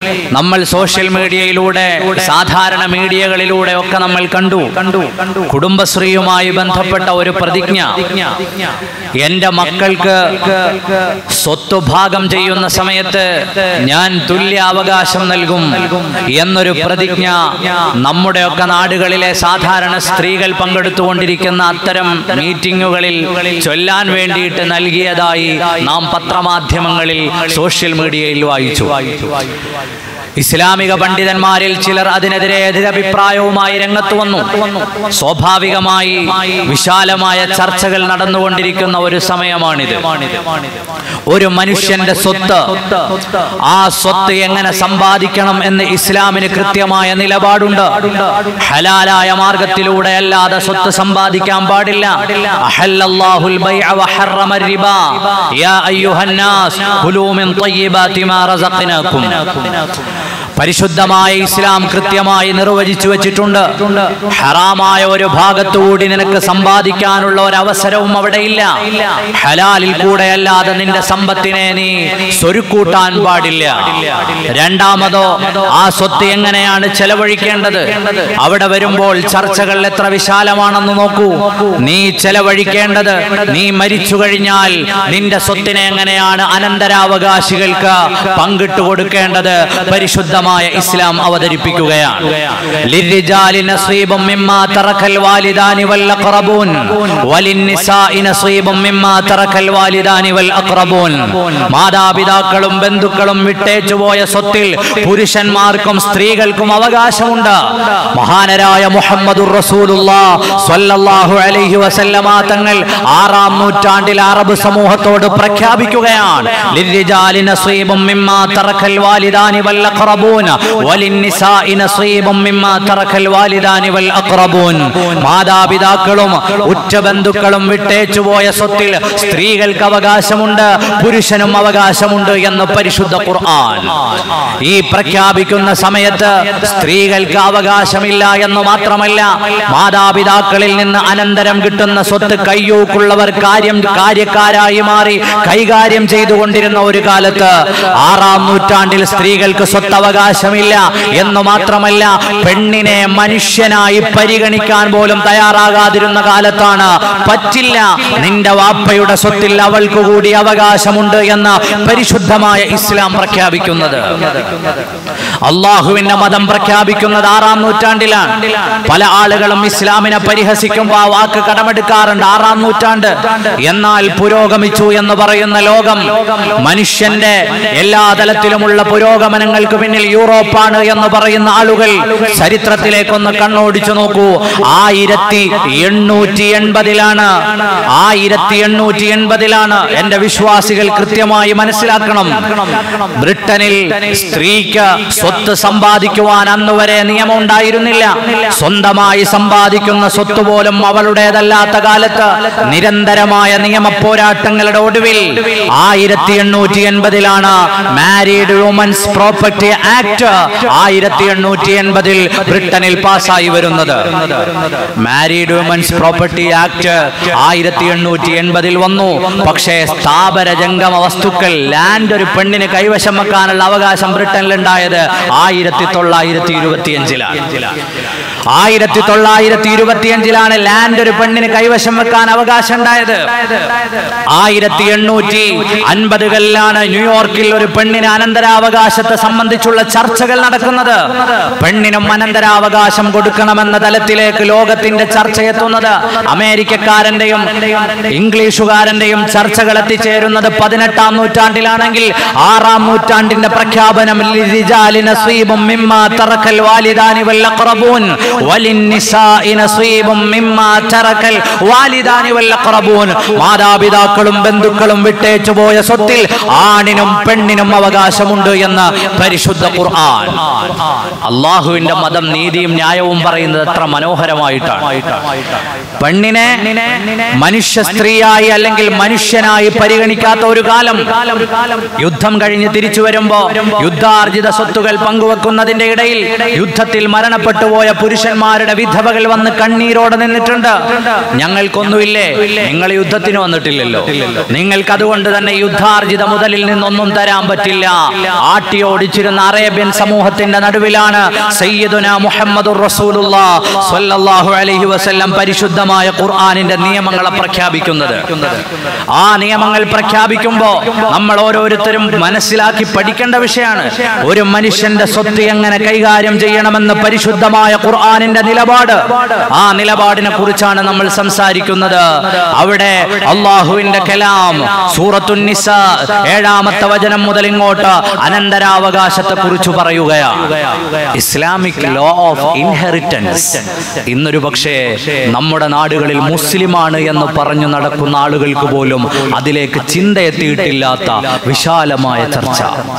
നമ്മൾ സോഷ്യൽ മീഡിയയിലൂടെ സാധാരണ മീഡിയകളിലൂടെ ഒക്കെ നമ്മൾ കണ്ടു കുടുംബശ്രീയുമായി ബന്ധപ്പെട്ട ഒരു പ്രതിജ്ഞ എന്റെ മക്കൾക്ക് സ്വത്ത് ഭാഗം ചെയ്യുന്ന സമയത്ത് ഞാൻ തുല്യ അവകാശം നൽകും എന്നൊരു പ്രതിജ്ഞ നമ്മുടെയൊക്കെ നാടുകളിലെ സാധാരണ സ്ത്രീകൾ പങ്കെടുത്തുകൊണ്ടിരിക്കുന്ന അത്തരം മീറ്റിങ്ങുകളിൽ ചൊല്ലാൻ വേണ്ടിയിട്ട് നൽകിയതായി നാം പത്രമാധ്യമങ്ങളിൽ സോഷ്യൽ മീഡിയയിൽ വായിച്ചു ഇസ്ലാമിക പണ്ഡിതന്മാരിൽ ചിലർ അതിനെതിരെ എതിരഭിപ്രായവുമായി രംഗത്ത് വന്നു സ്വാഭാവികമായി വിശാലമായ ചർച്ചകൾ നടന്നുകൊണ്ടിരിക്കുന്ന ഒരു സമയമാണിത് ഒരു മനുഷ്യന്റെ സ്വത്ത് ആ സ്വത്ത് എങ്ങനെ സമ്പാദിക്കണം എന്ന് ഇസ്ലാമിന് കൃത്യമായ നിലപാടുണ്ട് ഹലാലായ മാർഗത്തിലൂടെ അല്ലാതെ സ്വത്ത് സമ്പാദിക്കാൻ പാടില്ല അഹല്ലല്ലാഹുൽ ബൈഅ വഹറമ الربا يا أيها الناس كلوا من طيبات ما رزقناكم പരിശുദ്ധമായ ഇസ്ലാം കൃത്യമായി നിർവചിച്ചു വെച്ചിട്ടുണ്ട് ഹറാമായ ഒരു ഭാഗത്തുകൂടി നിനക്ക് സമ്പാദിക്കാനുള്ള ഒരു അവസരവും അവിടെ ഇല്ല ഹലാലിൽ കൂടെ അല്ലാതെ നിന്റെ സമ്പത്തിനെ നീ സ്വരുക്കൂട്ടാൻ പാടില്ല രണ്ടാമതോ ആ സ്വത്ത് എങ്ങനെയാണ് ചെലവഴിക്കേണ്ടത് അവിടെ വരുമ്പോൾ ചർച്ചകൾ എത്ര വിശാലമാണെന്ന് നോക്കൂ നീ ചെലവഴിക്കേണ്ടത് നീ മരിച്ചു കഴിഞ്ഞാൽ നിന്റെ സ്വത്തിനെ എങ്ങനെയാണ് അനന്തരാവകാശികൾക്ക് പങ്കിട്ടു കൊടുക്കേണ്ടത് പരിശുദ്ധമായ ഇസ്ലാം അവതരിപ്പിക്കുകയാണ് ലിർരിജാലി നസീബും മിമ്മാ തറക്കൽ വാലിദാനി വൽ അഖറബൂൻ വലിന്നിസാഇ നസീബും മിമ്മാ തറക്കൽ വാലിദാനി വൽ അഖറബൂൻ മാതാപിതാക്കളും ബന്ധുക്കളും വിട്ടേച്ചു പോയ സ്വത്തിൽ പുരുഷന്മാർക്കും സ്ത്രീകൾക്കും അവകാശമുണ്ട് മഹാനരായ മുഹമ്മദുർ റസൂലുള്ളാഹ് സ്വല്ലല്ലാഹു അലൈഹി വസല്ലമ തങ്ങൾ ആറാം നൂറ്റാണ്ടിൽ അറബ് സമൂഹത്തോട് പ്രഖ്യാപിക്കുകയാണ് ലിർരിജാലി നസീബും മിമ്മാ തറക്കൽ വാലിദാനി വൽ അഖറബൂൻ വലിന്നിസാഇ നസീബും മിമ്മാ തറക്കൽ വാലിദാനി വൽ അഖറബൂൻ മാതാപിതാക്കളും ഉറ്റ ബന്ധുക്കളും വിട്ടേച്ചു പോയ സ്വത്തിൽ സ്ത്രീകൾക്ക് അവകാശമുണ്ട് പുരുഷനും അവകാശമുണ്ട് എന്ന് പരിശുദ്ധ ഖുർആൻ ഈ പ്രഖ്യാപിക്കുന്ന സമയത്ത് സ്ത്രീകൾക്ക് അവകാശമില്ല എന്ന് മാത്രമല്ല മാതാപിതാക്കളിൽ നിന്ന് അനന്തരം കിട്ടുന്ന സ്വത്ത് കയ്യൂക്കുള്ളവർ കാര്യം കാര്യക്കാരായി മാറി കൈകാര്യം ചെയ്തുകൊണ്ടിരുന്ന ഒരു കാലത്ത് ആറാം നൂറ്റാണ്ടിൽ സ്ത്രീകൾക്ക് സ്വത്തവകാശമില്ല എന്ന് മാത്രമല്ല പെണ്ണിനെ മനുഷ്യനായി പരിഗണിക്കാൻ പോലും തയ്യാറാകാതിരുന്ന കാലത്താണ് പറ്റില്ല നിന്റെ വാപ്പയുടെ സ്വത്തിൽ അവൾക്ക് കൂടി അവകാശമുണ്ട് എന്ന് പരിശുദ്ധമായ ഇസ്ലാം പ്രഖ്യാപിക്കുന്നത് അള്ളാഹുവിന്റെ മതം പ്രഖ്യാപിക്കുന്നത് ആറാം നൂറ്റാണ്ടിലാണ് പല ആളുകളും ഇസ്ലാമിനെ പരിഹസിക്കുമ്പോൾ ആ വാക്ക് കടമെടുക്കാറുണ്ട് ആറാം നൂറ്റാണ്ട് എന്നാൽ പുരോഗമിച്ചു എന്ന് പറയുന്ന ലോകം മനുഷ്യന്റെ എല്ലാ തലത്തിലുമുള്ള പുരോഗമനങ്ങൾക്ക് പിന്നിൽ യൂറോപ്പാണ് എന്ന് പറയുന്ന ആളുകൾ ചരിത്രത്തിലേക്കൊന്ന് കണ്ണോടിച്ചു നോക്കൂ ആയിരത്തി എണ്ണൂറ്റി എൺപതിലാണ് ആയിരത്തി എണ്ണൂറ്റി എൺപതിലാണ് എന്റെ വിശ്വാസികൾ കൃത്യമായി മനസ്സിലാക്കണം ബ്രിട്ടനിൽ സ്ത്രീക്ക് സ്വത്ത് സമ്പാദിക്കുവാൻ അന്ന് വരെ നിയമം ഉണ്ടായിരുന്നില്ല സ്വന്തമായി സമ്പാദിക്കുന്ന സ്വത്ത് പോലും അവളുടേതല്ലാത്ത കാലത്ത് നിരന്തരമായ നിയമ പോരാട്ടങ്ങളുടെ ഒടുവിൽ ആയിരത്തി എണ്ണൂറ്റി എൺപതിലാണ് മാരീഡ് വുമൻസ് പ്രോപ്പർട്ടി ആക്ട് ആയിരത്തി എണ്ണൂറ്റി എൺപതിൽ ബ്രിട്ടനിൽ പാസ്സായി വരുന്നത് മാരീഡ് വുമൻസ് പ്രോപ്പർട്ടി ആക്ട് ആയിരത്തി എണ്ണൂറ്റി എൺപതിൽ വന്നു പക്ഷേ സ്ഥാപന ജംഗമ വസ്തുക്കൾ ലാൻഡ് ഒരു പെണ്ണിന് കൈവശം വെക്കാനുള്ള അവകാശം ബ്രിട്ടനിൽ ഉണ്ടായത് ആയിരത്തി തൊള്ളായിരത്തി ഇരുപത്തിയഞ്ചിലാണ് ആയിരത്തി തൊള്ളായിരത്തി ഇരുപത്തിയഞ്ചിലാണ് ലാൻഡ് ഒരു പെണ്ണിന് കൈവശം വെക്കാൻ അവകാശം ഉണ്ടായത് ആയിരത്തി എണ്ണൂറ്റി അൻപതുകളിലാണ് ന്യൂയോർക്കിൽ ഒരു പെണ്ണിന് അനന്തരാവകാശത്തെ സംബന്ധിച്ചുള്ള ചർച്ചകൾ നടക്കുന്നത് പെണ്ണിനും അനന്തരാവകാശം കൊടുക്കണമെന്ന തലത്തിലേക്ക് ലോകത്തിന്റെ ചർച്ച എത്തുന്നത് അമേരിക്കക്കാരന്റെയും ഇംഗ്ലീഷുകാരന്റെയും ചർച്ചകൾ എത്തിച്ചേരുന്നത് പതിനെട്ടാം നൂറ്റാണ്ടിലാണെങ്കിൽ ആറാം നൂറ്റാണ്ടിന്റെ പ്രഖ്യാപനം ലിരിജാലി നസീബും മിമ്മാ തറക്കൽ വാലിദാനി വൽ അഖറബൂൻ വലിന്നിസാഇ നസീബും മിമ്മാ തറക്കൽ വാലിദാനി വൽ അഖറബൂൻ മാതാപിതാക്കളും ബന്ധുക്കളും വിട്ടേച്ചു പോയ സ്വത്തിൽ ആണിനും പെണ്ണിനും അവകാശമുണ്ട് എന്ന് പരിശുദ്ധ ഖുർആൻ അള്ളാഹുവിന്റെ മതം നീതിയും ന്യായവും പറയുന്നത് എത്ര മനോഹരമായിട്ടാണ് പെണ്ണിനെ മനുഷ്യ സ്ത്രീയായി അല്ലെങ്കിൽ മനുഷ്യനായി പരിഗണിക്കാത്ത ഒരു കാലം യുദ്ധം കഴിഞ്ഞ് തിരിച്ചു വരുമ്പോ യുദ്ധാർജിത സ്വത്തുകൾ പങ്കുവെക്കുന്നതിന്റെ ഇടയിൽ യുദ്ധത്തിൽ മരണപ്പെട്ടു പോയ പുരുഷന്മാരുടെ വിധവകൾ വന്ന് കണ്ണീരോടെ നിന്നിട്ടുണ്ട് ഞങ്ങൾക്കൊന്നുമില്ലേ നിങ്ങൾ യുദ്ധത്തിന് വന്നിട്ടില്ലല്ലോ നിങ്ങൾക്ക് അതുകൊണ്ട് തന്നെ യുദ്ധാർജിത മുതലിൽ നിന്നൊന്നും തരാൻ പറ്റില്ല ആട്ടിയോ ഓടിച്ചിരുന്ന അറേബ്യൻ സമൂഹത്തിന്റെ നടുവിലാണ് സയ്യിദുന മുഹമ്മദുർ റസൂലുള്ളാ സ്വല്ലല്ലാഹു അലൈഹി വസല്ലം പരിശുദ്ധമായ ഖുർആനിന്റെ നിയമങ്ങളെ പ്രഖ്യാപിക്കുന്നത് ആ നിയമങ്ങൾ പ്രഖ്യാപിക്കുമ്പോൾ നമ്മൾ ഓരോരുത്തരും മനസ്സിലാക്കി പഠിക്കേണ്ട വിഷയമാണ് ഒരു മനുഷ്യന്റെ സ്വത്ത് എങ്ങനെ കൈകാര്യം ചെയ്യണമെന്ന് പരിശുദ്ധമായ ഖുർആനിന്റെ നിലപാട് ആ നിലപാടിനെ കുറിച്ചാണ് നമ്മൾ സംസാരിക്കുന്നത് അവിടെ അള്ളാഹുവിന്റെ കലാം സൂറത്തുൻ നിസ ഏഴാമത്തെ വചനം മുതൽ ഇങ്ങോട്ട് അനന്തരാവകാശത്തെ കുറിച്ച് പറയുകയാണ് ഇസ്ലാമിക് ലോ ഓഫ് ഇൻഹെറിറ്റൻസ് ഇന്നൊരു പക്ഷേ നമ്മുടെ നാടുകളിൽ മുസ്ലിമാണ് എന്ന് പറഞ്ഞു നടക്കുന്ന ആളുകൾക്ക് പോലും അതിലേക്ക് ചിന്തയെത്തിയിട്ടില്ലാത്ത വിശാലമായ ചർച്ച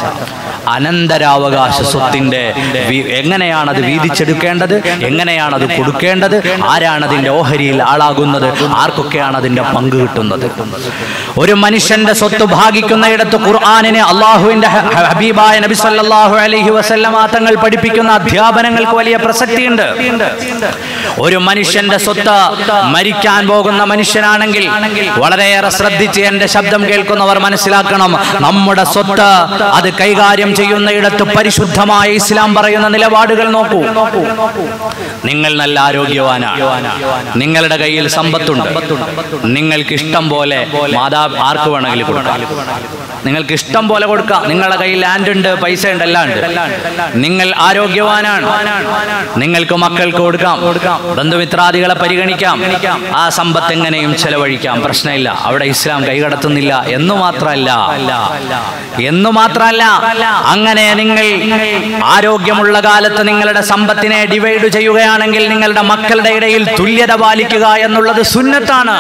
അനന്തരാവകാശ സ്വത്തിന്റെ വി- എങ്ങനെയാണ് അത് വീതിച്ചെടുക്കേണ്ടത് എങ്ങനെയാണ് അത് കൊടുക്കേണ്ടത് ആരാണ് അതിന്റെ ഓഹരിയിൽ ആളാകുന്നത് ആർക്കൊക്കെയാണ് അതിന്റെ പങ്ക് കിട്ടുന്നത് ഒരു മനുഷ്യന്റെ സ്വത്ത് ഭാഗിക്കുന്നയിടത്ത് ഖുർആാനിന് അള്ളാഹുവിന്റെ ഹ- ഹ- ഹബീബായ നബി സല്ലല്ലാഹു അലൈഹി വസല്ലമ തങ്ങൾ പഠിപ്പിക്കുന്ന അധ്യാപനങ്ങൾക്ക് വലിയ പ്രസക്തിയുണ്ട് ഒരു മനുഷ്യന്റെ സ്വത്ത് മരിക്കാൻ പോകുന്ന മനുഷ്യനാണെങ്കിൽ വളരെയേറെ ശ്രദ്ധിച്ച് എന്റെ ശബ്ദം കേൾക്കുന്നവർ മനസ്സിലാക്കണം നമ്മുടെ സ്വത്ത് അത് കൈകാര്യം ചെയ്യുന്നയിടത്ത് പരിശുദ്ധമായ ഇസ്ലാം പറയുന്ന നിലപാടുകൾ നോക്കൂ നിങ്ങൾ നല്ല ആരോഗ്യവാനാണ് നിങ്ങളുടെ കയ്യിൽ സമ്പത്തുണ്ട് നിങ്ങൾക്ക് ഇഷ്ടം പോലെ മാതാ ആർക്ക് വേണമെങ്കിലും കൊടുക്കാം നിങ്ങൾക്ക് ഇഷ്ടം പോലെ കൊടുക്കാം നിങ്ങളുടെ കയ്യിൽ ലാൻഡ് ഉണ്ട് പൈസ ഉണ്ട് എല്ലാം ഉണ്ട് നിങ്ങൾ ആരോഗ്യവാനാണ് നിങ്ങൾക്ക് മക്കൾക്ക് കൊടുക്കാം ബന്ധുമിത്രാദികളെ പരിഗണിക്കാം ആ സമ്പത്ത് എങ്ങനെയും ചെലവഴിക്കാം പ്രശ്നമില്ല അവിടെ ഇസ്ലാം കൈകടത്തുന്നില്ല എന്ന് മാത്രമല്ല എന്ന് മാത്രമല്ല അങ്ങനെ നിങ്ങൾ ആരോഗ്യമുള്ള കാലത്ത് നിങ്ങളുടെ സമ്പത്തിനെ ഡിവൈഡ് ചെയ്യുകയാണെങ്കിൽ നിങ്ങളുടെ മക്കളുടെ ഇടയിൽ തുല്യത പാലിക്കുക എന്നുള്ളത് സുന്നത്താണ്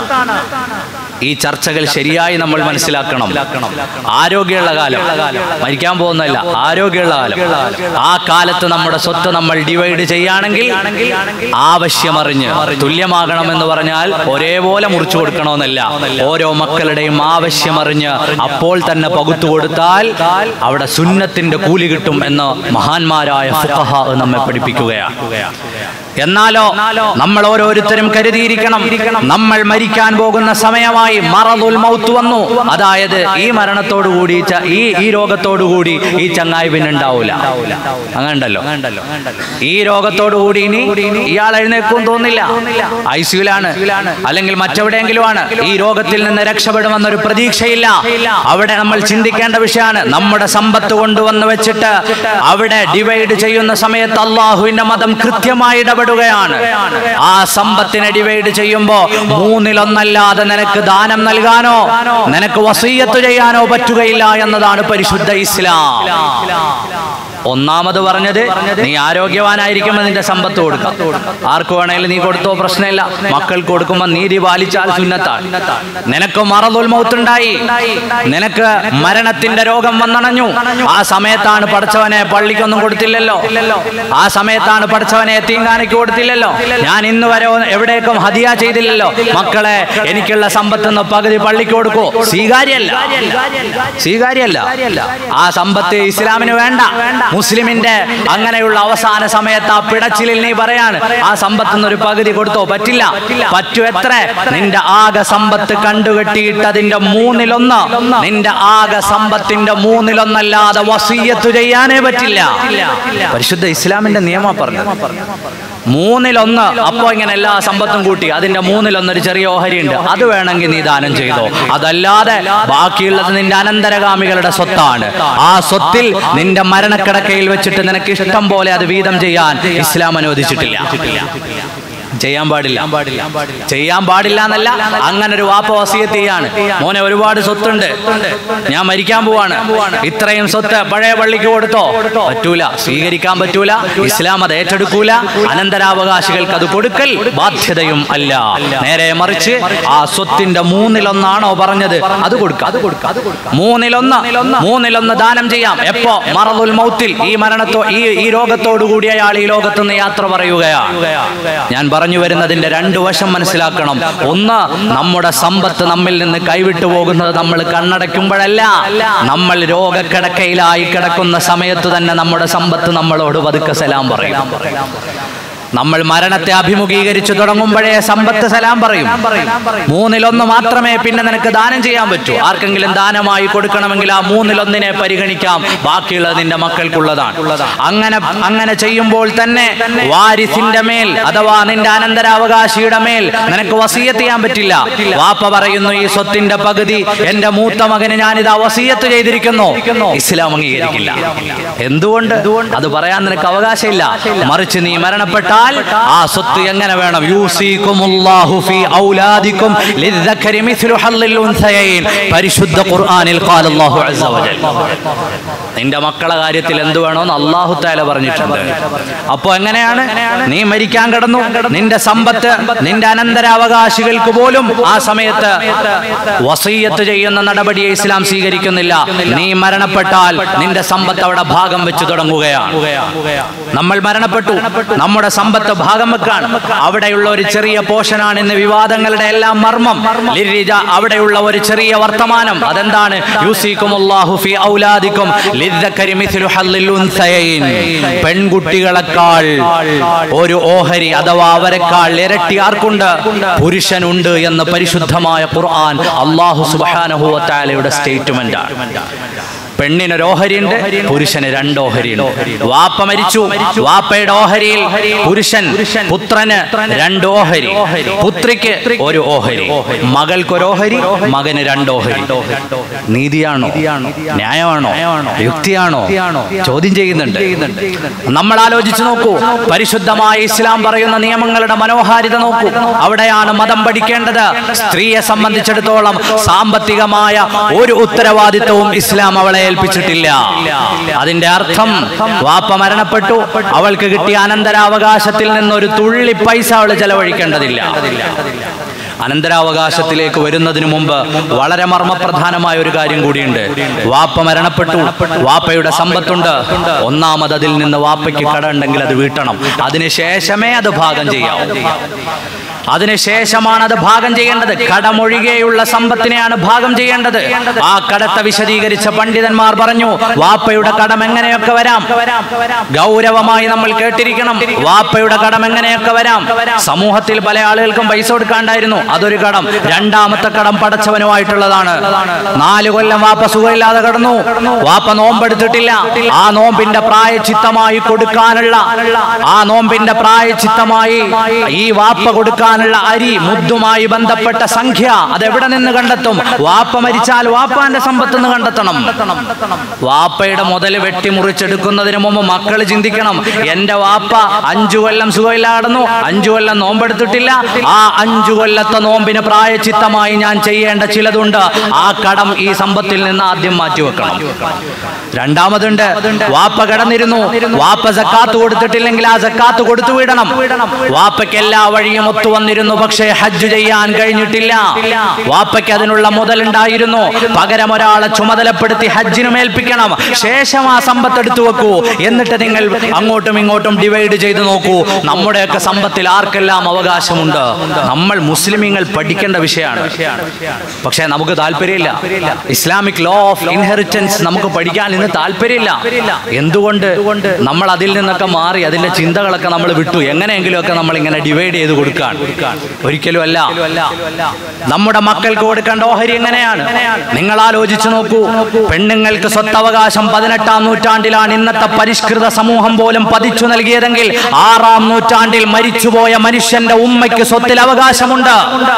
ഈ ചർച്ചകൾ ശരിയായി നമ്മൾ മനസ്സിലാക്കണം ആരോഗ്യമുള്ള കാലം മരിക്കാൻ പോകുന്നതല്ല ആരോഗ്യമുള്ള കാലം ആ കാലത്ത് നമ്മുടെ സ്വത്ത് നമ്മൾ ഡിവൈഡ് ചെയ്യുകയാണെങ്കിൽ ആവശ്യമറിഞ്ഞ് തുല്യമാകണമെന്ന് പറഞ്ഞാൽ ഒരേപോലെ മുറിച്ചു കൊടുക്കണമെന്നല്ല ഓരോ മക്കളുടെയും ആവശ്യമറിഞ്ഞ് അപ്പോൾ തന്നെ പകുത്തു കൊടുത്താൽ അവിടെ സുന്നത്തിന്റെ കൂലി കിട്ടും എന്ന് മഹാന്മാരായ ഫുഖഹ നമ്മെ പഠിപ്പിക്കുകയാണ് എന്നാലോ നമ്മൾ ഓരോരുത്തരും കരുതിയിരിക്കണം നമ്മൾ മരിക്കാൻ പോകുന്ന സമയമായി മറതുൽ മൗത്ത് വന്നു അതായത് ഈ മരണത്തോടു കൂടി ഈ ച- ഈ ഈ രോഗത്തോടു കൂടി ഈ ചങ്ങായി പിന്നെ ഉണ്ടാവൂല അങ്ങണ്ടല്ലോ ഈ രോഗത്തോടു കൂടി ഇനി ഇയാൾ എഴുന്നേക്കും തോന്നില്ല ഐ സിയുലാണ് അല്ലെങ്കിൽ മറ്റെവിടെയെങ്കിലും ആണ് ഈ രോഗത്തിൽ നിന്ന് രക്ഷപ്പെടുമെന്നൊരു പ്രതീക്ഷയില്ല അവിടെ നമ്മൾ ചിന്തിക്കേണ്ട വിഷയമാണ് നമ്മുടെ സമ്പത്ത് കൊണ്ടുവന്ന് വെച്ചിട്ട് അവിടെ ഡിവൈഡ് ചെയ്യുന്ന സമയത്ത് അള്ളാഹുവിന്റെ മതം കൃത്യമായി ഇടപെടുകയാണ് ആ സമ്പത്തിനെ ഡിവൈഡ് ചെയ്യുമ്പോ മൂന്നിലൊന്നല്ലാതെ നിനക്ക് ദാനം നൽകാനോ നിനക്ക് വസീയത്ത് ചെയ്യാനോ പറ്റുകയില്ല എന്നതാണ് പരിശുദ്ധ ഇസ്ലാം ഒന്നാമത് പറഞ്ഞത് നീ ആരോഗ്യവാനായിരിക്കുമ്പോൾ നിന്റെ സമ്പത്ത് കൊടുക്കാം ആർക്ക് വേണേലും നീ കൊടുത്തോ പ്രശ്നമില്ല മക്കൾക്ക് കൊടുക്കുമ്പോൾ നീതി പാലിച്ചാൽ സുന്നത്താണ് നിനക്ക് മറതുൽ മൗത്തുണ്ടായി നിനക്ക് മരണത്തിന്റെ രോഗം വന്നണഞ്ഞു ആ സമയത്താണ് പഠിച്ചവനെ പള്ളിക്കൊന്നും കൊടുത്തില്ലല്ലോ ആ സമയത്താണ് പഠിച്ചവനെ എത്തിങ്കാനയ്ക്ക് കൊടുത്തില്ലല്ലോ ഞാൻ ഇന്ന് വരെ ഒന്ന് എവിടേക്കും ഹദിയ ചെയ്തില്ലല്ലോ മക്കളെ എനിക്കുള്ള സമ്പത്ത് നിന്ന് പകുതി പള്ളിക്ക് കൊടുക്കോ സ്വീകാര്യമല്ല സ്വീകാര്യമല്ല ആ സമ്പത്ത് ഇസ്ലാമിന് വേണ്ട മുസ്ലിമിന്റെ അങ്ങനെയുള്ള അവസാന സമയത്ത് ആ പിടച്ചിലിൽ നീ പറയാണ് ആ സമ്പത്ത് നിന്ന് ഒരു പകുതി കൊടുത്തോ പറ്റില്ല പറ്റു എത്ര നിന്റെ ആകെ സമ്പത്ത് കണ്ടുകെട്ടിയിട്ട് അതിന്റെ മൂന്നിലൊന്ന് നിന്റെ ആകെ സമ്പത്തിന്റെ മൂന്നിലൊന്നല്ലാതെ വസീയത്ത് ചെയ്യാനേ പറ്റില്ല പരിശുദ്ധ ഇസ്ലാമിന്റെ നിയമം പറഞ്ഞു മൂന്നിലൊന്ന് അപ്പോ ഇങ്ങനെ എല്ലാ സമ്പത്തും കൂട്ടി അതിന്റെ മൂന്നിലൊന്ന് ഒരു ചെറിയ ഓഹരി ഉണ്ട് അത് വേണമെങ്കിൽ നീ ദാനം ചെയ്തോ അതല്ലാതെ ബാക്കിയുള്ളത് നിന്റെ അനന്തരഗാമികളുടെ സ്വത്താണ് ആ സ്വത്തിൽ നിന്റെ മരണക്കിടക്കയിൽ വെച്ചിട്ട് നിനക്ക് ഇഷ്ടം പോലെ അത് വീതം ചെയ്യാൻ ഇസ്ലാം അനുവദിച്ചിട്ടില്ല ചെയ്യാൻ പാടില്ല ചെയ്യാൻ പാടില്ല എന്നല്ല അങ്ങനെ ഒരു വാപ്പ വസീയത്ത് ചെയ്യാണ് മോനെ ഒരുപാട് സ്വത്തുണ്ട് ഞാൻ മരിക്കാൻ പോവാണ് ഇത്രയും സ്വത്ത് പഴയ പള്ളിക്ക് കൊടുത്തോ പറ്റൂല സ്വീകരിക്കാൻ പറ്റൂല ഇസ്ലാം അത് ഏറ്റെടുക്കൂല അനന്തരാവകാശികൾക്ക് അത് കൊടുക്കൽ ബാധ്യതയും അല്ല നേരെ മറിച്ച് ആ സ്വത്തിന്റെ മൂന്നിലൊന്നാണോ പറഞ്ഞത് അത് കൊടുക്കാം മൂന്നിലൊന്ന് മൂന്നിലൊന്ന് ദാനം ചെയ്യാം എപ്പോ മറതുൽ മൗത്തിൽ ഈ മരണത്തോ ഈ ഈ രോഗത്തോടു കൂടി അയാൾ ഈ ലോകത്തുനിന്ന് യാത്ര പറയുകയാണ് ഞാൻ പറഞ്ഞു വരുന്നതിന്റെ രണ്ടു വശം മനസ്സിലാക്കണം ഒന്ന് നമ്മുടെ സമ്പത്ത് നമ്മിൽ നിന്ന് കൈവിട്ടു പോകുന്നത് നമ്മൾ കണ്ണടയ്ക്കുമ്പോഴല്ല നമ്മൾ രോഗക്കിടക്കയിലായി കിടക്കുന്ന സമയത്ത് തന്നെ നമ്മുടെ സമ്പത്ത് നമ്മളോട് പതുക്കെ സലാം പറയും നമ്മൾ മരണത്തെ അഭിമുഖീകരിച്ചു തുടങ്ങുമ്പോഴേ സമ്പത്ത് സലാം പറയും മൂന്നിലൊന്ന് മാത്രമേ പിന്നെ നിനക്ക് ദാനം ചെയ്യാൻ പറ്റൂ ആർക്കെങ്കിലും ദാനമായി കൊടുക്കണമെങ്കിൽ ആ മൂന്നിലൊന്നിനെ പരിഗണിക്കാം ബാക്കിയുള്ളത് നിന്റെ മക്കൾക്കുള്ളതാണ് അങ്ങനെ അങ്ങനെ ചെയ്യുമ്പോൾ തന്നെ വാരിസിന്റെ മേൽ അഥവാ നിന്റെ അനന്തരാവകാശിയുടെ മേൽ നിനക്ക് വസീയത്ത് ചെയ്യാൻ പറ്റില്ല വാപ്പ പറയുന്നു ഈ സ്വത്തിന്റെ പകുതി എന്റെ മൂത്ത മകന് ഞാനിത് വസീയത്ത് ചെയ്തിരിക്കുന്നു ഇസ്ലാം അംഗീകരിക്കില്ല എന്തുകൊണ്ട് അത് പറയാൻ നിനക്ക് അവകാശമില്ല മറിച്ച് നീ മരണപ്പെട്ടാൽ ആ സ്വത്ത് എങ്ങനെ വേണം യൂസിക്കുമുല്ലാഹു ഫീ ഔലാദിക്കും ലിദ്ദക്കരി മിസ്ലു ഹള്ളിൽ ഉൻസയൈൻ പരിശുദ്ധ ഖുർആനിൽ ഖാല അല്ലാഹു അസ്സ വജൽ നിന്റെ മക്കളെ കാര്യത്തിൽ എന്ത് വേണമെന്ന് അള്ളാഹു താല പറഞ്ഞിട്ടുണ്ട് അപ്പോ എങ്ങനെയാണ് നീ മരിക്കാൻ കിടന്നു നിന്റെ സമ്പത്ത് നിന്റെ അനന്തരാവകാശികൾക്ക് പോലും ആ സമയത്ത് വസീയത്ത് ചെയ്യുന്ന നടപടിയെ ഇസ്ലാം സ്വീകരിക്കുന്നില്ല നീ മരണപ്പെട്ടാൽ നിന്റെ സമ്പത്ത് അവിടെ ഭാഗം വെച്ച് തുടങ്ങുകയാണ് നമ്മൾ മരണപ്പെട്ടു നമ്മുടെ സമ്പത്ത് ഭാഗം വെക്കാൻ അവിടെയുള്ള ഒരു ചെറിയ പോഷനാണ് ഇന്ന് വിവാദങ്ങളുടെ എല്ലാം മർമ്മം ലിരിജ അവിടെയുള്ള ഒരു ചെറിയ വർത്തമാനം അതെന്താണ് യൂസിക്കുമുല്ലാഹു ഫി ഔലാദിക്കും ലിദ്ദക്കരി മിസ്ലു ഹള്ളിൽ ഉൻസയൈൻ പെൺകുട്ടികളെക്കാൾ ഒരു ഓഹരി അഥവാ അവരെക്കാൾ ഇരട്ടി ആർക്കുണ്ട് പുരുഷനുണ്ട് എന്ന് പരിശുദ്ധമായ ഖുർആൻ അള്ളാഹു സുബ്ഹാനഹു വ തആലയുടെ സ്റ്റേറ്റ്മെന്റ് ആണ് പെണ്ണിനൊരു ഓഹരിയുണ്ട് പുരുഷന് രണ്ട് ഓഹരിയുണ്ട് വാപ്പ മരിച്ചു വാപ്പയുടെ ഓഹരിയിൽ പുരുഷൻ പുത്രന് രണ്ട് ഓഹരി പുത്രിക്ക് ഒരു ഓഹരി മകൾക്കൊരു ഓഹരി മകന് രണ്ട് ഓഹരി നീതിയാണോ ന്യായമാണോ യുക്തിയാണോ ചോദ്യം ചെയ്യുന്നുണ്ട് നമ്മൾ ആലോചിച്ചു നോക്കൂ പരിശുദ്ധമായ ഇസ്ലാം പറയുന്ന നിയമങ്ങളുടെ മനോഹാരിത നോക്കൂ അവിടെയാണ് മതം പഠിക്കേണ്ടത് സ്ത്രീയെ സംബന്ധിച്ചിടത്തോളം സാമ്പത്തികമായ ഒരു ഉത്തരവാദിത്വവും ഇസ്ലാം അവളെ ഏൽപ്പിച്ചിട്ടില്ല അതിന്റെ അർത്ഥം വാപ്പ മരണപ്പെട്ടു അവൾക്ക് കിട്ടിയ അനന്തരാവകാശത്തിൽ നിന്ന് ഒരു തുള്ളി പൈസ അവൾ ചെലവഴിക്കേണ്ടതില്ല അനന്തരാവകാശത്തിലേക്ക് വരുന്നതിന് മുമ്പ് വളരെ മർമ്മപ്രധാനമായ ഒരു കാര്യം കൂടിയുണ്ട് വാപ്പ മരണപ്പെട്ടു വാപ്പയുടെ സമ്പത്തുണ്ട് ഒന്നാമത് അതിൽ നിന്ന് വാപ്പയ്ക്ക് കട ഉണ്ടെങ്കിൽ അത് വീട്ടണം അതിനുശേഷമേ അത് ഭാഗം ചെയ്യാവൂ അതിനുശേഷമാണ് അത് ഭാഗം ചെയ്യേണ്ടത് കടമൊഴികെയുള്ള സമ്പത്തിനെയാണ് ഭാഗം ചെയ്യേണ്ടത് ആ കടത്തെ വിശദീകരിച്ച പണ്ഡിതന്മാർ പറഞ്ഞു വാപ്പയുടെ കടം എങ്ങനെയൊക്കെ വരാം ഗൗരവമായി നമ്മൾ കേട്ടിരിക്കണം വാപ്പയുടെ കടം എങ്ങനെയൊക്കെ വരാം സമൂഹത്തിൽ പല ആളുകൾക്കും പൈസ കൊടുക്കാണ്ടായിരുന്നു അതൊരു കടം രണ്ടാമത്തെ കടം പടച്ചവനുമായിട്ടുള്ളതാണ് നാല് കൊല്ലം വാപ്പ സുഖമില്ലാതെ കടന്നു വാപ്പ നോമ്പെടുത്തിട്ടില്ല ആ നോമ്പിന്റെ പ്രായച്ചിത്തമായി കൊടുക്കാനുള്ള ആ നോമ്പിന്റെ പ്രായച്ചിത്തമായി ഈ വാപ്പ കൊടുക്കാനുള്ള അരി മുദ്ദുമായി ബന്ധപ്പെട്ട സംഖ്യ അത് എവിടെ നിന്ന് കണ്ടെത്തും വാപ്പ മരിച്ചാൽ വാപ്പാന്റെ സമ്പത്ത് നിന്ന് കണ്ടെത്തണം വാപ്പയുടെ മുതൽ വെട്ടിമുറിച്ചെടുക്കുന്നതിന് മുമ്പ് മക്കൾ ചിന്തിക്കണം എന്റെ വാപ്പ അഞ്ചു കൊല്ലം സുഖമില്ലാടന്നു അഞ്ചു കൊല്ലം നോമ്പെടുത്തിട്ടില്ല ആ അഞ്ചു കൊല്ലത്തെ നോമ്പിന് പ്രായച്ചിത്തമായി ഞാൻ ചെയ്യേണ്ട ചിലതുണ്ട് ആ കടം ഈ സമ്പത്തിൽ നിന്ന് ആദ്യം മാറ്റിവെക്കണം രണ്ടാമതുണ്ട് വാപ്പ കടന്നിരുന്നു വാപ്പ സക്കാത്ത് കൊടുത്തിട്ടില്ലെങ്കിൽ ആ സക്കാത്ത് കൊടുത്തു വിടണം വാപ്പയ്ക്ക് എല്ലാ വഴിയും ഒത്തു വന്നിരുന്നു പക്ഷേ ഹജ്ജ് ചെയ്യാൻ കഴിഞ്ഞിട്ടില്ല വാപ്പയ്ക്ക് അതിനുള്ള മുതലുണ്ടായിരുന്നു പകരം ഒരാളെ ചുമതലപ്പെടുത്തി ഹജ്ജിനും ഏൽപ്പിക്കണം ശേഷം ആ സമ്പത്ത് എടുത്തു വെക്കൂ എന്നിട്ട് നിങ്ങൾ അങ്ങോട്ടും ഇങ്ങോട്ടും ഡിവൈഡ് ചെയ്ത് നോക്കൂ നമ്മുടെയൊക്കെ സമ്പത്തിൽ ആർക്കെല്ലാം അവകാശമുണ്ട് നമ്മൾ മുസ്ലിമീങ്ങൾ പഠിക്കേണ്ട വിഷയമാണ് പക്ഷേ നമുക്ക് താല്പര്യമില്ല ഇസ്ലാമിക് ലോ ഓഫ് ഇൻഹെറിറ്റൻസ് നമുക്ക് പഠിക്കാൻ ഇന്ന് താല്പര്യമില്ല എന്തുകൊണ്ട് നമ്മൾ അതിൽ നിന്നൊക്കെ മാറി അതിന്റെ ചിന്തകളൊക്കെ നമ്മൾ വിട്ടു എങ്ങനെയെങ്കിലുമൊക്കെ നമ്മൾ ഇങ്ങനെ ഡിവൈഡ് ചെയ്ത് കൊടുക്കാൻ ഒരിക്കലും അല്ല നമ്മുടെ മക്കൾക്ക് കൊടുക്കേണ്ട ഓഹരി എങ്ങനെയാണ് നിങ്ങൾ ആലോചിച്ചു നോക്കൂ പെണ്ണുങ്ങൾക്ക് സ്വത്തവകാശം പതിനെട്ടാം നൂറ്റാണ്ടിലാണ് ഇന്നത്തെ പരിഷ്കൃത സമൂഹം പോലും പതിച്ചു നൽകിയതെങ്കിൽ ആറാം നൂറ്റാണ്ടിൽ മരിച്ചുപോയ മനുഷ്യന്റെ ഉമ്മയ്ക്ക് സ്വത്തിൽ അവകാശമുണ്ട്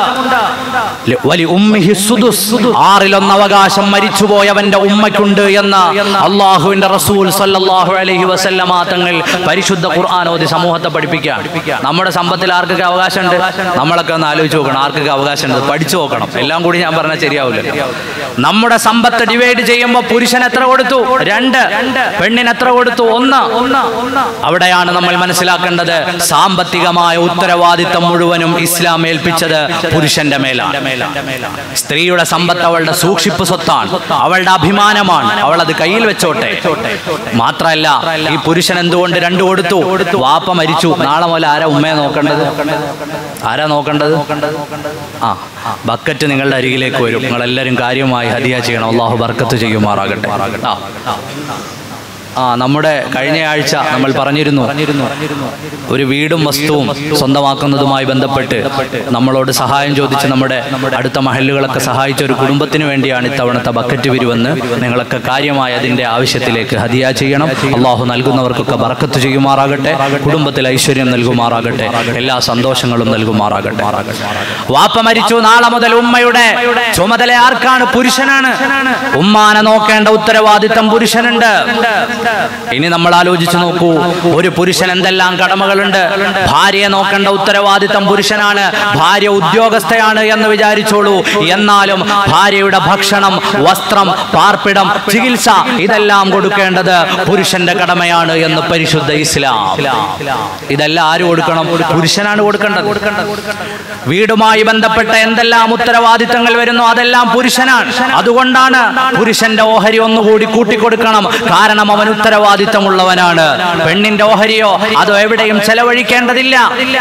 വലി ഉമ്മിഹി സുദുസ് ആറിലൊന്ന് അവകാശം മരിച്ചുപോയവന്റെ ഉമ്മയ്ക്കുണ്ട് എന്ന് അള്ളാഹുവിന്റെ റസൂൽ സല്ലല്ലാഹു അലൈഹി വസല്ലമ തങ്ങൾ പരിശുദ്ധ ഖുർആൻ ഓതി സമൂഹത്തെ പഠിപ്പിക്കുക നമ്മുടെ സമ്പത്തിൽ ആർക്കൊക്കെ അവകാശമുണ്ട് നമ്മളൊക്കെ ഒന്ന് ആലോചിച്ച് നോക്കണം ആർക്കൊക്കെ അവകാശമുണ്ട് പഠിച്ചു നോക്കണം എല്ലാം കൂടി ഞാൻ പറഞ്ഞാൽ ശരിയാവില്ല നമ്മുടെ സമ്പത്ത് ഡിവൈഡ് ചെയ്യുമ്പോൾ പുരുഷൻ എത്ര കൊടുത്തു രണ്ട് പെണ്ണിന് എത്ര കൊടുത്തു ഒന്ന് അവിടെയാണ് നമ്മൾ മനസ്സിലാക്കേണ്ടത് സാമ്പത്തികമായ ഉത്തരവാദിത്തം മുഴുവനും ഇസ്ലാം ഏൽപ്പിച്ചത് പുരുഷന്റെ മേലാണ് സ്ത്രീയുടെ സമ്പത്ത് അവളുടെ സൂക്ഷിപ്പ് സ്വത്താണ് അവളുടെ അഭിമാനമാണ് അവൾ അത് കയ്യിൽ വെച്ചോട്ടെ മാത്രല്ല ഈ പുരുഷൻ എന്തുകൊണ്ട് രണ്ടു കൊടുത്തു വാപ്പ മരിച്ചു നാളെ മുതൽ ആരാ ഉമ്മയെ നോക്കേണ്ടത് ആരാ നോക്കേണ്ടത് ആ ബക്കറ്റ് നിങ്ങളുടെ അരികിലേക്ക് വരും നിങ്ങൾ എല്ലാവരും കാര്യമായി ഹദിയ ചെയ്യണം അള്ളാഹു ബർക്കത്ത് ചെയ്യുമാറാകട്ടെ ആ ആ നമ്മുടെ കഴിഞ്ഞ ആഴ്ച നമ്മൾ പറഞ്ഞിരുന്നു ഒരു വീടും വസ്തുവും സ്വന്തമാക്കുന്നതുമായി ബന്ധപ്പെട്ട് നമ്മളോട് സഹായം ചോദിച്ച് നമ്മുടെ അടുത്ത മഹല്ലുകളൊക്കെ സഹായിച്ച ഒരു കുടുംബത്തിന് വേണ്ടിയാണ് ഇത്തവണത്തെ ബക്കറ്റ് പിരിവെന്ന് നിങ്ങളൊക്കെ കാര്യമായ അതിന്റെ ആവശ്യത്തിലേക്ക് ഹദിയ ചെയ്യണം അള്ളാഹു നൽകുന്നവർക്കൊക്കെ ബറക്കത്ത് ചെയ്യുമാറാകട്ടെ കുടുംബത്തിൽ ഐശ്വര്യം നൽകുമാറാകട്ടെ എല്ലാ സന്തോഷങ്ങളും നൽകുമാറാകട്ടെ വാപ്പ മരിച്ചു നാളെ മുതൽ ഉമ്മയുടെ ചുമതല ആർക്കാണ് പുരുഷനാണ് ഉമ്മാനെ നോക്കേണ്ട ഉത്തരവാദിത്തം പുരുഷനുണ്ട് ഇനി നമ്മൾ ആലോചിച്ച് നോക്കൂ ഒരു പുരുഷൻ എന്തെല്ലാം കടമകളുണ്ട് ഭാര്യയെ നോക്കേണ്ട ഉത്തരവാദിത്തം പുരുഷനാണ് ഭാര്യ ഉദ്യോഗസ്ഥയാണ് എന്ന് വിചാരിച്ചോളൂ എന്നാലും ഭാര്യയുടെ ഭക്ഷണം വസ്ത്രം പാർപ്പിടം ചികിത്സ ഇതെല്ലാം കൊടുക്കേണ്ടത് പുരുഷന്റെ കടമയാണ് എന്ന് പരിശുദ്ധ ഇസ്ലാം ഇതെല്ലാം ആര് കൊടുക്കണം പുരുഷനാണ് കൊടുക്കേണ്ടത് വീടുമായി ബന്ധപ്പെട്ട എന്തെല്ലാം ഉത്തരവാദിത്തങ്ങൾ വരുന്നു അതെല്ലാം പുരുഷനാണ് അതുകൊണ്ടാണ് പുരുഷന്റെ ഓഹരി ഒന്നുകൂടി കൂട്ടിക്കൊടുക്കണം കാരണം അവൻ ഉത്തരവാദിത്തമുള്ളവനാണ് പെണ്ണിന്റെ ഓഹരിയോ അതോ എവിടെയും ചെലവഴിക്കേണ്ടതില്ല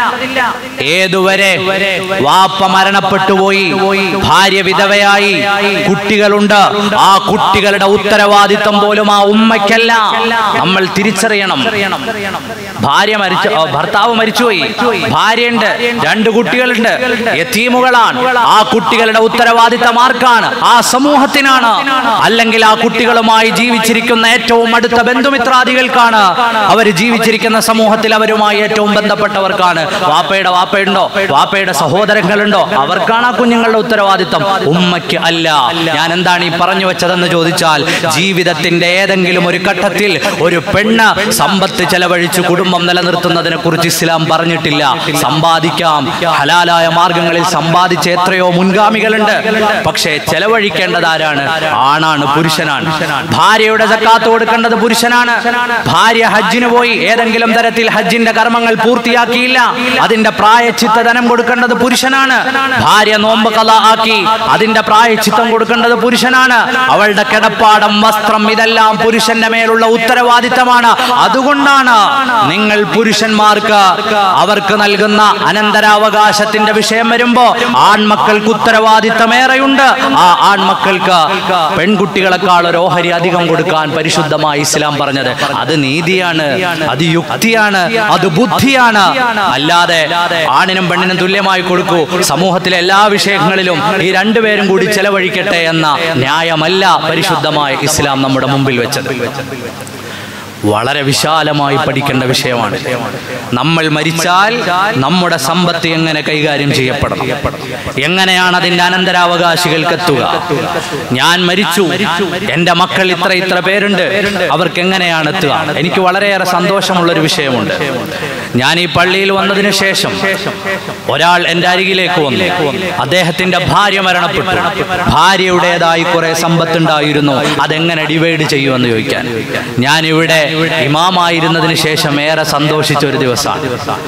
ഏതുവരെ വാപ്പ മരണപ്പെട്ടുപോയി ഭാര്യ വിധവയായി കുട്ടികളുണ്ട് ആ കുട്ടികളുടെ ഉത്തരവാദിത്തം പോലും ആ ഉമ്മയ്ക്കല്ല നമ്മൾ തിരിച്ചറിയണം ഭാര്യ മരിച്ചു ആ, ഭർത്താവ് മരിച്ചുപോയി ഭാര്യയുണ്ട് രണ്ട് കുട്ടികളുണ്ട് യത്തീമുകളാണ് ആ കുട്ടികളുടെ ഉത്തരവാദിത്തം ആർക്കാണ് ആ സമൂഹത്തിനാണ് അല്ലെങ്കിൽ ആ കുട്ടികളുമായി ജീവിച്ചിരിക്കുന്ന ഏറ്റവും അടുത്ത ബന്ധുമിത്രാദികൾക്കാണ് അവർ ജീവിച്ചിരിക്കുന്ന സമൂഹത്തിൽ അവരുമായി ഏറ്റവും ബന്ധപ്പെട്ടവർക്കാണ് വാപ്പയുടെ വാപ്പയുണ്ടോ വാപ്പയുടെ സഹോദരങ്ങളുണ്ടോ അവർക്കാണ് ആ കുഞ്ഞുങ്ങളുടെ ഉത്തരവാദിത്തം ഉമ്മയ്ക്ക് അല്ല ഞാൻ എന്താണ് ഈ പറഞ്ഞു വെച്ചതെന്ന് ചോദിച്ചാൽ ജീവിതത്തിന്റെ ഏതെങ്കിലും ഒരു ഘട്ടത്തിൽ ഒരു പെണ്ണ് സമ്പത്ത് ചെലവഴിച്ച് കുടുംബം നിലനിർത്തുന്നതിനെ കുറിച്ച് ഇസ്ലാം പറഞ്ഞിട്ടില്ല സമ്പാദിക്കാം ഹലാലായ മാർഗങ്ങളിൽ സമ്പാദിച്ച എത്രയോ മുൻഗാമികളുണ്ട് പക്ഷേ ചെലവഴിക്കേണ്ടത് ആരാണ് ആണാണ് പുരുഷനാണ് ഭാര്യയുടെ സക്കാത്ത് കൊടുക്കേണ്ടത് പുരുഷനാണ് ഭാര്യ ഹജ്ജിന് പോയി ഏതെങ്കിലും തരത്തിൽ ഹജ്ജിന്റെ കർമ്മങ്ങൾ പൂർത്തിയാക്കിയില്ല അതിന്റെ പ്രായച്ചിത്ത ധനം കൊടുക്കേണ്ടത് പുരുഷനാണ് ഭാര്യ നോമ്പ് കല ആക്കി അതിന്റെ പ്രായച്ചിത്തം കൊടുക്കേണ്ടത് പുരുഷനാണ് അവളുടെ കിടപ്പാടം വസ്ത്രം ഇതെല്ലാം പുരുഷന്റെ മേലുള്ള ഉത്തരവാദിത്തമാണ് അതുകൊണ്ടാണ് നിങ്ങൾ പുരുഷന്മാർക്ക് അവർക്ക് നൽകുന്ന അനന്തരാവകാശത്തിന്റെ വിഷയം വരുമ്പോ ആൺമക്കൾക്ക് ഉത്തരവാദിത്തമേറെയുണ്ട് ആ ആൺമക്കൾക്ക് പെൺകുട്ടികളെക്കാൾ ഒരു ഓഹരി അധികം കൊടുക്കാൻ പരിശുദ്ധമായി ഇസ്ലാം പറഞ്ഞത് അത് നീതിയാണ് അത് യുക്തിയാണ് അത് ബുദ്ധിയാണ് അല്ലാതെ ആണിനും പെണ്ണിനും തുല്യമായി കൊടുക്കൂ സമൂഹത്തിലെ എല്ലാ വിഷയങ്ങളിലും ഈ രണ്ടുപേരും കൂടി ചെലവഴിക്കട്ടെ എന്ന ന്യായമല്ല പരിശുദ്ധമായ ഇസ്ലാം നമ്മുടെ മുമ്പിൽ വെച്ചത് വളരെ വിശാലമായി പഠിക്കേണ്ട വിഷയമാണ് നമ്മൾ മരിച്ചാൽ നമ്മുടെ സമ്പത്ത് എങ്ങനെ കൈകാര്യം ചെയ്യപ്പെടണം എങ്ങനെയാണ് അതിന്റെ അനന്തരാവകാശികൾക്ക് എത്തുക ഞാൻ മരിച്ചു എന്റെ മക്കൾ ഇത്ര ഇത്ര പേരുണ്ട് അവർക്ക് എങ്ങനെയാണ് എത്തുക എനിക്ക് വളരെയേറെ സന്തോഷമുള്ള ഒരു വിഷയമുണ്ട് ഞാൻ ഈ പള്ളിയിൽ വന്നതിന് ശേഷം ഒരാൾ എൻ്റെ അരികിലേക്ക് വന്നു അദ്ദേഹത്തിന്റെ ഭാര്യ മരണപ്പെട്ടു ഭാര്യയുടേതായി കുറെ സമ്പത്തുണ്ടായിരുന്നു അതെങ്ങനെ ഡിവൈഡ് ചെയ്യുമെന്ന് ചോദിക്കാൻ ഞാൻ ഇവിടെ ഇമാമായിരുന്നതിന് ശേഷം ഏറെ സന്തോഷിച്ച ഒരു ദിവസമാണ്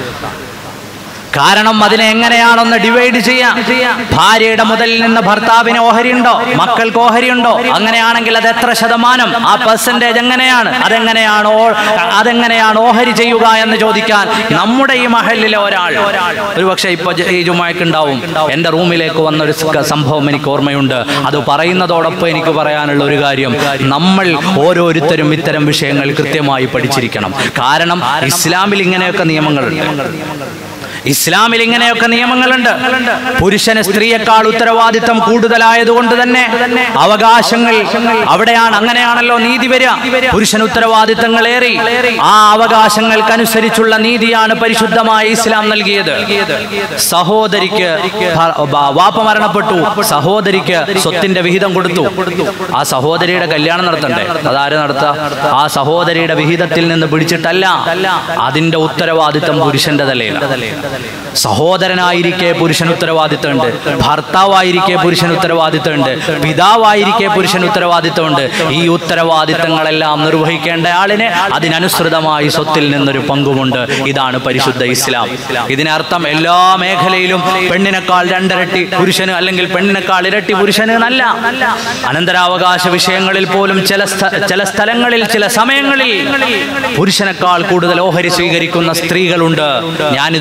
കാരണം അതിനെ എങ്ങനെയാണൊന്ന് ഡിവൈഡ് ചെയ്യാം ഭാര്യയുടെ മുതലിൽ നിന്ന് ഭർത്താവിന് ഓഹരിയുണ്ടോ മക്കൾക്ക് ഓഹരിയുണ്ടോ അങ്ങനെയാണെങ്കിൽ അത് എത്ര ശതമാനം ആ പെർസെൻറ്റേജ് എങ്ങനെയാണ് അതെങ്ങനെയാണ് ഓ- അതെങ്ങനെയാണ് ഓഹരി ചെയ്യുക എന്ന് ചോദിക്കാൻ നമ്മുടെ ഈ മഹലിലെ ഒരാൾ ഒരു പക്ഷേ ഇപ്പൊ ജ- ഈ ജുമാക്ക് ഉണ്ടാവും എന്റെ റൂമിലേക്ക് വന്ന ഒരു സ് സംഭവം എനിക്ക് ഓർമ്മയുണ്ട് അത് പറയുന്നതോടൊപ്പം എനിക്ക് പറയാനുള്ള ഒരു കാര്യം നമ്മൾ ഓരോരുത്തരും ഇത്തരം വിഷയങ്ങൾ കൃത്യമായി പഠിച്ചിരിക്കണം കാരണം ഇസ്ലാമിൽ ഇങ്ങനെയൊക്കെ നിയമങ്ങളുണ്ട് ഇസ്ലാമിൽ ഇങ്ങനെയൊക്കെ നിയമങ്ങളുണ്ട് പുരുഷന് സ്ത്രീയെക്കാൾ ഉത്തരവാദിത്തം കൂടുതലായതുകൊണ്ട് തന്നെ അവകാശങ്ങൾ അവിടെയാണ് അങ്ങനെയാണല്ലോ നീതി വരിക പുരുഷൻ ഉത്തരവാദിത്തങ്ങൾ ഏറി ആ അവകാശങ്ങൾക്കനുസരിച്ചുള്ള നീതിയാണ് പരിശുദ്ധമായ ഇസ്ലാം നൽകിയത് സഹോദരിക്ക് ഭ- ബ- വാപ്പ മരണപ്പെട്ടു സഹോദരിക്ക് സ്വത്തിന്റെ വിഹിതം കൊടുത്തു ആ സഹോദരിയുടെ കല്യാണം നടത്തണ്ടേ അതാര് നടത്തുക ആ സഹോദരിയുടെ വിഹിതത്തിൽ നിന്ന് പിടിച്ചിട്ടല്ല അതിന്റെ ഉത്തരവാദിത്തം പുരുഷന്റെ തലയിലാണ് സഹോദരനായിരിക്കെ പുരുഷൻ ഉത്തരവാദിത്തമുണ്ട് ഭർത്താവായിരിക്കെ പുരുഷൻ ഉത്തരവാദിത്തമുണ്ട് പിതാവായിരിക്കെ പുരുഷൻ ഉത്തരവാദിത്തമുണ്ട് ഈ ഉത്തരവാദിത്തങ്ങളെല്ലാം നിർവഹിക്കേണ്ട ആളിന് അതിനനുസൃതമായി സ്വത്തിൽ നിന്നൊരു പങ്കുമുണ്ട് ഇതാണ് പരിശുദ്ധ ഇസ്ലാം ഇതിനർത്ഥം എല്ലാ മേഖലയിലും പെണ്ണിനേക്കാൾ രണ്ടിരട്ടി പുരുഷന് അല്ലെങ്കിൽ പെണ്ണിനേക്കാൾ ഇരട്ടി പുരുഷന് എന്നല്ല അനന്തരാവകാശ വിഷയങ്ങളിൽ പോലും ചില സ്ഥ- ചില സ്ഥലങ്ങളിൽ ചില സമയങ്ങളിൽ പുരുഷനേക്കാൾ കൂടുതൽ ഓഹരി സ്വീകരിക്കുന്ന സ്ത്രീകളുണ്ട് ഞാനിത് പറഞ്ഞത്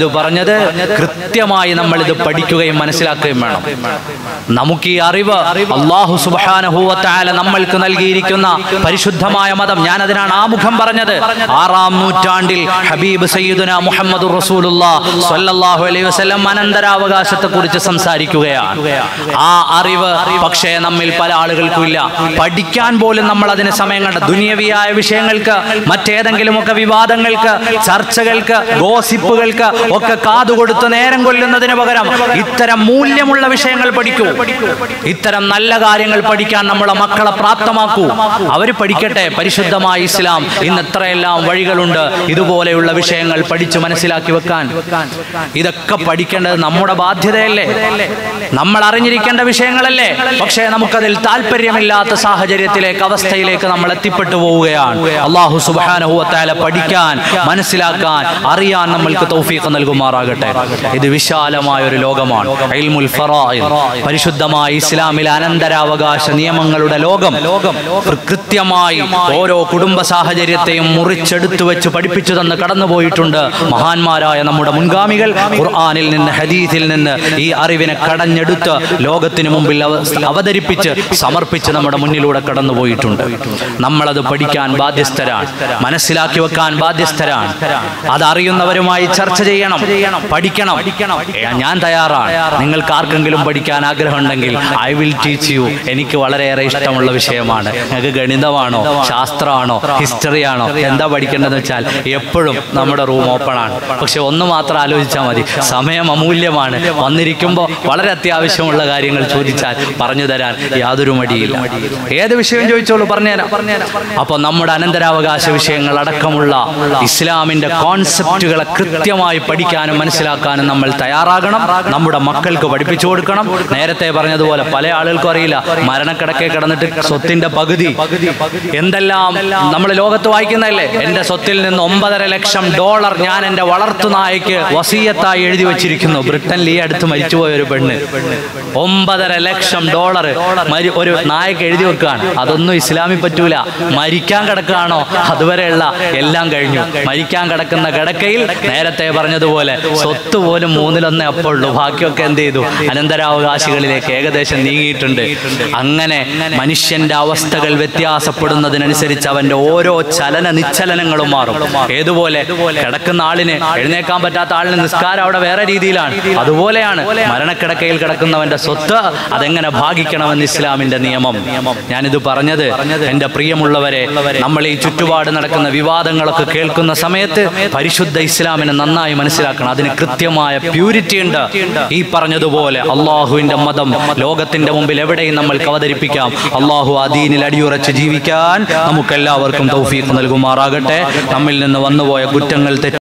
പറഞ്ഞത് കൃത്യമായി നമ്മൾ ഇത് പഠിക്കുകയും മനസ്സിലാക്കുകയും വേണം നമുക്ക് ഈ അറിവ് അള്ളാഹു സുബാനഹൂവത്തായ നമ്മൾക്ക് നൽകിയിരിക്കുന്ന പരിശുദ്ധമായ മതം ഞാൻ അതിനാണ് ആമുഖം പറഞ്ഞത് ആറാം നൂറ്റാണ്ടിൽ ഹബീബ് സയ്യിദുന മുഹമ്മദ് റസൂലുല്ലാഹു അലൈഹി വസല്ലം അനന്തരാവകാശത്തെ കുറിച്ച് സംസാരിക്കുകയാണ് ആ അറിവ് പക്ഷേ നമ്മിൽ പല ആളുകൾക്കും ഇല്ല പഠിക്കാൻ പോലും നമ്മൾ അതിന് സമയം കണ്ട ദുനിയവിയായ വിഷയങ്ങൾക്ക് മറ്റേതെങ്കിലുമൊക്കെ വിവാദങ്ങൾക്ക് ചർച്ചകൾക്ക് ഗോസിപ്പുകൾക്ക് ഒക്കെ കാതുകൊടുത്ത് നേരം കൊല്ലുന്നതിന് പകരം ഇത്തരം മൂല്യമുള്ള വിഷയങ്ങൾ പഠിക്കൂ ഇത്തരം നല്ല കാര്യങ്ങൾ പഠിക്കാൻ നമ്മളെ മക്കളെ പ്രാപ്തമാക്കൂ അവർ പഠിക്കട്ടെ പരിശുദ്ധമായ ഇസ്ലാം ഇന്ന് എത്രയെല്ലാം വഴികളുണ്ട് ഇതുപോലെയുള്ള വിഷയങ്ങൾ പഠിച്ചു മനസ്സിലാക്കി വെക്കാൻ ഇതൊക്കെ പഠിക്കേണ്ടത് നമ്മുടെ ബാധ്യതയല്ലേ നമ്മൾ അറിഞ്ഞിരിക്കേണ്ട വിഷയങ്ങളല്ലേ പക്ഷേ നമുക്കതിൽ താല്പര്യമില്ലാത്ത സാഹചര്യത്തിലേക്ക് അവസ്ഥയിലേക്ക് നമ്മൾ എത്തിപ്പെട്ടു പോവുകയാണ് അള്ളാഹു സുബാനഹുവത്തായ പഠിക്കാൻ മനസ്സിലാക്കാൻ അറിയാൻ നമ്മൾക്ക് തൗഫീഖ് നൽകുമാറാകട്ടെ ഇത് വിശാലമായ ഒരു ലോകമാണ് ഇൽമുൽ ഫറായിദ്. പരിശുദ്ധമായ ഇസ്ലാമിലെ അനന്തരാവകാശ നിയമങ്ങളുടെ ലോകം കൃത്യമായി ഓരോ കുടുംബ സാഹചര്യത്തെയും മുറിച്ചെടുത്തു വെച്ച് പഠിപ്പിച്ചു തന്ന് കടന്നുപോയിട്ടുണ്ട് മഹാന്മാരായ നമ്മുടെ മുൻഗാമികൾ ഖുർആനിൽ നിന്ന് ഹദീസിൽ നിന്ന് ഈ അറിവിനെ കടഞ്ഞെടുത്ത് ലോകത്തിന് മുമ്പിൽ അവ- അവതരിപ്പിച്ച് സമർപ്പിച്ച് നമ്മുടെ മുന്നിലൂടെ കടന്നുപോയിട്ടുണ്ട് നമ്മളത് പഠിക്കാൻ ബാധ്യസ്ഥരാണ് മനസ്സിലാക്കി വെക്കാൻ ബാധ്യസ്ഥരാണ് അതറിയുന്നവരുമായി ചർച്ച ചെയ്യണം പഠിക്കണം ഏ, ഞാൻ തയ്യാറാണ് നിങ്ങൾക്ക് ആർക്കെങ്കിലും പഠിക്കാൻ ആഗ്രഹമുണ്ടെങ്കിൽ ഐ വിൽ ടീച്ച് യു എനിക്ക് വളരെയേറെ ഇഷ്ടമുള്ള വിഷയമാണ് നിങ്ങൾക്ക് ഗണിതമാണോ ശാസ്ത്രമാണോ ഹിസ്റ്ററി ആണോ എന്താ പഠിക്കേണ്ടതെന്ന് വെച്ചാൽ എപ്പോഴും നമ്മുടെ റൂം ഓപ്പൺ ആണ് പക്ഷെ ഒന്ന് മാത്രം ആലോചിച്ചാൽ മതി സമയം അമൂല്യമാണ് വന്നിരിക്കുമ്പോൾ വളരെ അത്യാവശ്യമുള്ള കാര്യങ്ങൾ ചോദിച്ചാൽ പറഞ്ഞു തരാൻ യാതൊരു മടിയില്ല ഏത് വിഷയം ചോദിച്ചോളൂ പറഞ്ഞുതരാം അപ്പോൾ നമ്മുടെ അനന്തരാവകാശ വിഷയങ്ങൾ അടക്കമുള്ള ഇസ്ലാമിന്റെ കോൺസെപ്റ്റുകളെ കൃത്യമായി പഠിക്കാനും മനസ്സിലാക്കാനും നമ്മൾ തയ്യാറാകണം നമ്മുടെ മക്കൾക്ക് പഠിപ്പിച്ചു കൊടുക്കണം നേരത്തെ പറഞ്ഞതുപോലെ പല ആളുകൾക്കും അറിയില്ല മരണക്കിടക്കെ കിടന്നിട്ട് സ്വത്തിന്റെ പകുതി എന്തെല്ലാം നമ്മൾ ലോകത്ത് വായിക്കുന്നതല്ലേ എന്റെ സ്വത്തിൽ നിന്ന് ഒമ്പതര ലക്ഷം ഡോളർ ഞാൻ എന്റെ വളർത്തു നായക്ക് വസീയത്തായി എഴുതി വെച്ചിരിക്കുന്നു ബ്രിട്ടനിൽ ഈ അടുത്ത് മരിച്ചുപോയ ഒരു പെണ്ണ് ഒമ്പതര ലക്ഷം ഡോളർ ഒരു നായക്ക് എഴുതി വെക്കുകയാണ് അതൊന്നും ഇസ്ലാമിൽ പറ്റൂല മരിക്കാൻ കിടക്കുകയാണോ അതുവരെയുള്ള എല്ലാം കഴിഞ്ഞു മരിക്കാൻ കിടക്കുന്ന കിടക്കയിൽ നേരത്തെ പറഞ്ഞതുപോലെ സ്വത്ത് പോലും മൂന്നിലൊന്നേ അപ്പോഴുള്ളൂ ബാക്കിയൊക്കെ എന്ത് ചെയ്തു അനന്തരാവകാശികളിലേക്ക് ഏകദേശം നീങ്ങിയിട്ടുണ്ട് അങ്ങനെ മനുഷ്യന്റെ അവസ്ഥകൾ വ്യത്യാസപ്പെടുന്നതിനനുസരിച്ച് അവന്റെ ഓരോ ചലന നിശ്ചലനങ്ങളും മാറും ഏതുപോലെ കിടക്കുന്ന ആളിന് എഴുന്നേക്കാൻ പറ്റാത്ത ആളിന് നിസ്കാരം അവിടെ വേറെ രീതിയിലാണ് അതുപോലെയാണ് മരണക്കിടക്കയിൽ കിടക്കുന്നവന്റെ സ്വത്ത് അതെങ്ങനെ ഭാഗിക്കണമെന്ന് ഇസ്ലാമിന്റെ നിയമം ഞാനിത് പറഞ്ഞത് എന്റെ പ്രിയമുള്ളവരെ നമ്മൾ ഈ ചുറ്റുപാട് നടക്കുന്ന വിവാദങ്ങളൊക്കെ കേൾക്കുന്ന സമയത്ത് പരിശുദ്ധ ഇസ്ലാമിനെ നന്നായി മനസ്സിലാക്കണം അതിന് കൃത്യമായ പ്യൂരിറ്റി ഉണ്ട് ഈ പറഞ്ഞതുപോലെ അള്ളാഹുവിന്റെ മതം ലോകത്തിന്റെ മുമ്പിൽ എവിടെയും നമ്മൾക്ക് അവതരിപ്പിക്കാം അള്ളാഹു ആ ദീനിൽ അടിയുറച്ച് ജീവിക്കാൻ നമുക്കെല്ലാവർക്കും തൗഫീഖ് നൽകുമാറാകട്ടെ നമ്മിൽ നിന്ന് വന്നുപോയ കുറ്റങ്ങൾ തെറ്റ്